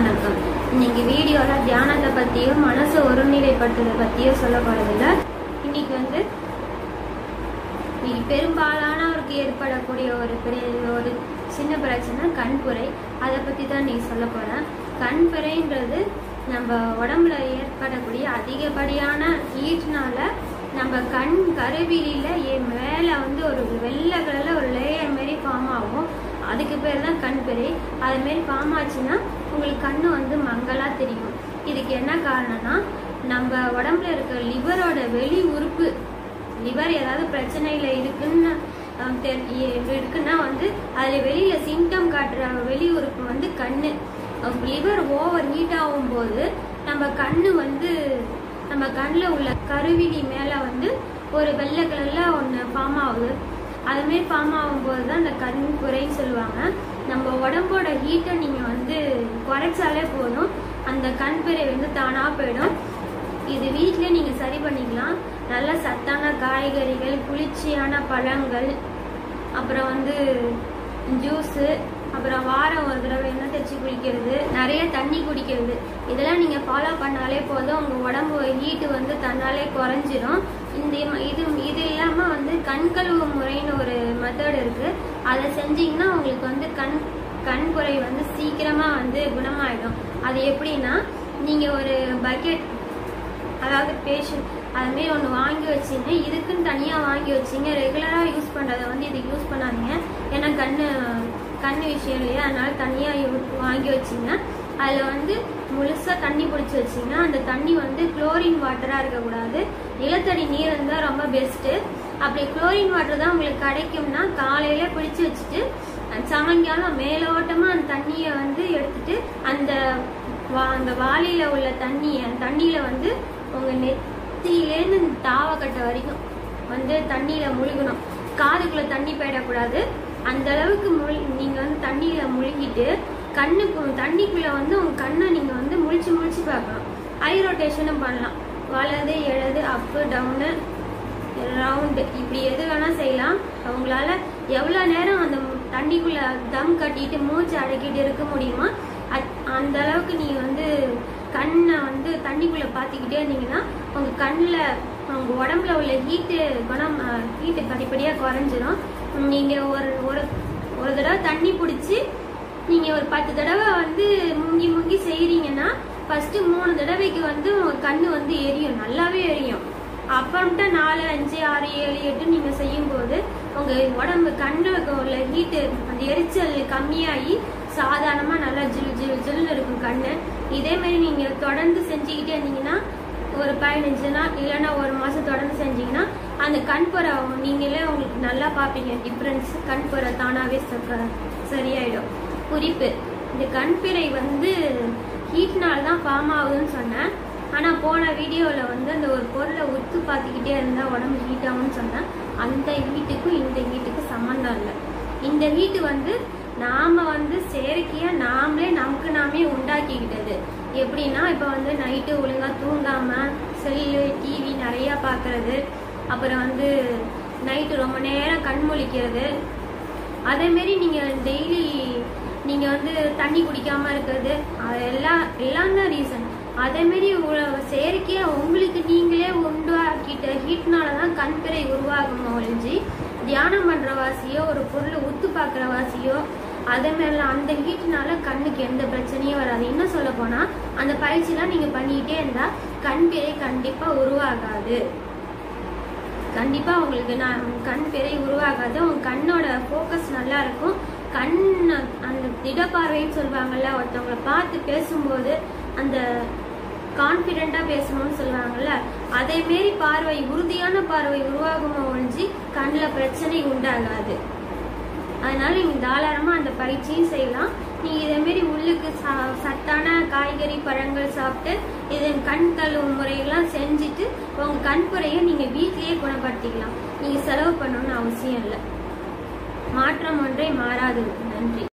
வணக்கம் இன்னைக்கு வீடியோல தியானத்தை பத்தியோ மனசை ஒருநிலைப்படுத்துறதை பத்தியோ சொல்ல போறதில்ல இன்னைக்கு வந்து இன்னைக்கு பெரும்பாலானவருக்கு ஏற்படக்கூடிய ஒரு பெரிய ஒரு சின்ன பிரச்சனை கண்புரை அதை பத்தி தான் இன்னைக்கு சொல்ல போறேன் கண்புரைன்றது நம்ம உடம்புல ஏற்படக்கூடிய அதிகப்படியான ஹீட்னால நம்ம கண் கருவிலியில ஏ- மேல வந்து ஒரு வெள்ளை கலர்ல ஒரு லேயர் மாதிரி ஃபார்ம் ஆகும் அதுக்கு பேர் தான் கண்புரை அது மாரி ஃபார்ம் ஆச்சுன்னா உங்களுக்கு கண்ணு வந்து மங்கலா தெரியும் இதுக்கு என்ன காரணம்னா நம்ம உடம்புல இருக்க லிவரோட வெளி உறுப்பு லிவர் ஏதாவது பிரச்சனையில இருக்குன்னு அஹ், தெரி- இ- இருக்குன்னா வந்து அதுல வெளியில சிம்டம் காட்டுற வெளி உறுப்பு வந்து கண்ணு லிவர் ஓவர் ஹீட் ஆகும் போது நம்ம கண்ணு வந்து நம்ம கண்ணில் உள்ள கருவிழி மேல வந்து ஒரு வெள்ளை கலர்ல ஒன்று ஃபார்ம் ஆகுது அதுமாரி ஃபார்ம் ஆகும்போது தான் இந்த கண் குறைன்னு சொல்லுவாங்க நம்ம உடம்போட ஹீட்டை நீங்கள் வந்து குறைச்சாலே போதும் அந்த கண் பிறை வந்து தானாக போயிடும் இது வீட்டிலே நீங்கள் சரி பண்ணிக்கலாம் நல்ல சத்தான காய்கறிகள் குளிர்ச்சியான பழங்கள் அப்புறம் வந்து ஜூஸு அப்புறம் வாரம் ஒரு தடவை எண்ணெய் தேய்ச்சி குளிக்கிறது நிறைய தண்ணி குடிக்கிறது இதெல்லாம் நீங்கள் ஃபாலோ பண்ணாலே போதும் உங்கள் உடம்பு ஹீட்டு வந்து தன்னாலே குறைஞ்சிரும் இந்த ம- இது இது இல்லாமல் வந்து கண் கழுவு முறைன்னு ஒரு மெத்தட் இருக்குது அதை செஞ்சீங்கன்னா உங்களுக்கு வந்து கண் கண் குறை வந்து சீக்கிரமாக வந்து குணமாயிடும் அது எப்படின்னா நீங்கள் ஒரு பக்கெட் அதாவது பேஷண்ட் அதுமாரி ஒன்று வாங்கி வச்சிங்க இதுக்குன்னு தனியாக வாங்கி வச்சிங்க ரெகுலராக யூஸ் பண்ணுறத வந்து இதுக்கு யூஸ் பண்ணாதீங்க ஏன்னா கண்ணு கண் விஷயம் இல்லையா அதனால தனியாக வாங்கி வச்சிங்க அதில் வந்து முழுசாக தண்ணி பிடிச்சி வச்சிங்க அந்த தண்ணி வந்து குளோரின் வாட்டராக இருக்கக்கூடாது நிலத்தடி நீர் இருந்தால் ரொம்ப பெஸ்ட்டு அப்படி குளோரின் வாட்டர் தான் உங்களுக்கு கிடைக்கும்னா காலையில் பிடிச்சி வச்சுட்டு அஹ் சாயங்காலம் மேலோட்டமாக அந்த தண்ணியை வந்து எடுத்துட்டு அந்த வா- அந்த வாளியில உள்ள தண்ணியை தண்ணியில வந்து உங்க நெத்தியிலேருந்து இந்த தாவக்கட்டை வரைக்கும் வந்து தண்ணியில முழுகணும் காதுக்குள்ள தண்ணி போயிடக்கூடாது அந்த அளவுக்கு முழு நீங்க வந்து தண்ணியில முழுகிட்டு கண்ணுக்கு தண்ணிக்குள்ள வந்து உங்க கண்ணை நீங்க வந்து முழிச்சு முழிச்சு பார்க்கணும் ஐ ரொட்டேஷனும் பண்ணலாம் வலது இடது அப்பு டவுனு ரவுண்டு இப்படி எது வேணா செய்யலாம் அவங்களால எவ்வளோ நேரம் அந்த தண்ணிக்குள்ள தம் கட்டிட்டு மூச்சு அடக்கிட்டு இருக்க முடியுமோ அத்- அந்த அளவுக்கு நீ வந்து கண்ணை வந்து தண்ணிக்குள்ள பார்த்துக்கிட்டே இருந்தீங்கன்னா உங்க கண்ணில் உங்க உடம்புல உள்ள ஹீட்டு குணம் ஹீட்டு படிப்படியாக குறைஞ்சிரும் நீங்க ஒரு ஒரு ஒரு தடவை தண்ணி பிடிச்சி நீங்க ஒரு பத்து தடவை வந்து முங்கி முங்கி செய்றீங்கன்னா ஃபர்ஸ்ட் மூணு தடவைக்கு வந்து உங்க கண்ணு வந்து எரியும் நல்லாவே எரியும் அப்புறம்ட்டு நாலு அஞ்சு ஆறு ஏழு எட்டு நீங்க செய்யும் போது உங்க உடம்பு கண்ணுக்கு உள்ள ஹீட்டு அந்த எரிச்சல் கம்மியாகி சாதாரணமா நல்லா ஜில் ஜில் ஜில்னு இருக்கும் கண்ணு இதே மாதிரி நீங்க தொடர்ந்து செஞ்சுக்கிட்டே இருந்தீங்கன்னா ஒரு பதினஞ்சு நாள் இல்லைன்னா ஒரு மாசம் தொடர்ந்து செஞ்சீங்கன்னா அந்த கண்புரை நீங்களே உங்களுக்கு நல்லா பார்ப்பீங்க டிஃப்ரென்ஸ் கண்புரை தானாவே ச- சரியாயிடும் குறிப்பு இந்த கண்பிறை வந்து ஹீட்னால தான் ஃபார்ம் ஆகுதுன்னு சொன்னேன் ஆனா போன வீடியோல வந்து அந்த ஒரு பொருளை உத்து பார்த்துக்கிட்டே இருந்தா உடம்பு ஹீட் ஆகும்னு சொன்னேன் அந்த ஹீட்டுக்கும் இந்த ஹீட்டுக்கும் சம்மந்தம் இல்லை இந்த ஹீட்டு வந்து நாம வந்து செயற்கையா நாமளே நமக்கு நாமே உண்டாக்கிக்கிட்டது எப்படின்னா இப்போ வந்து நைட்டு ஒழுங்கா தூங்காம செல்லு டிவி நிறைய பார்க்கறது அப்புறம் வந்து நைட்டு ரொம்ப நேரம் கண் முழிக்கிறது அதே மாரி நீங்க டெய்லி நீங்க வந்து தண்ணி குடிக்காம இருக்கிறது அது எல்லாம் எல்லாம் தான் ரீசன் அதே மாரி உ- செயற்கையா உங்களுக்கு நீங்களே உண்டாக்கிட்ட ஹீட்னால தான் கண்பிறை உருவாகும் ஒழிஞ்சு தியானம் பண்ற வாசியோ ஒரு பொருளை உத்து பார்க்குற வாசியோ அதே மாதிரிலாம் அந்த ஹீட்னால கண்ணுக்கு எந்த பிரச்சனையும் வராது இன்னும் சொல்ல போனா அந்த பயிற்சிலாம் நீங்க பண்ணிக்கிட்டே இருந்தா கண்பிறை கண்டிப்பா உருவாகாது கண்டிப்பா உங்களுக்கு நான் கண் பிறை உருவாகாது உங்க கண்ணோட ஃபோக்கஸ் நல்லா இருக்கும் கண் அந்த திடப்பார்வைன்னு சொல்லுவாங்கல்ல ஒருத்தவங்களை பார்த்து பேசும்போது அந்த கான்ஃபிடென்ட்டா பேசணும்னு சொல்லுவாங்கல்ல அதே மாரி பார்வை உறுதியான பார்வை உருவாகுமோ ஒழிஞ்சு கண்ணில் பிரச்சனை உண்டாகாது அதனால நீங்க தாராளமா அந்த பயிற்சியும் செய்யலாம் நீங்க இதே மாதிரி உள்ளுக்கு ச- சத்தான காய்கறி பழங்கள் சாப்பிட்டு இதன் கண் கழுவு முறையெல்லாம் செஞ்சுட்டு உங்க கண்புரையை நீங்க வீட்டிலேயே குணப்படுத்திக்கலாம் நீங்க செலவு பண்ணணும்னு அவசியம் இல்லை மாற்றம் ஒன்றே மாறாது நன்றி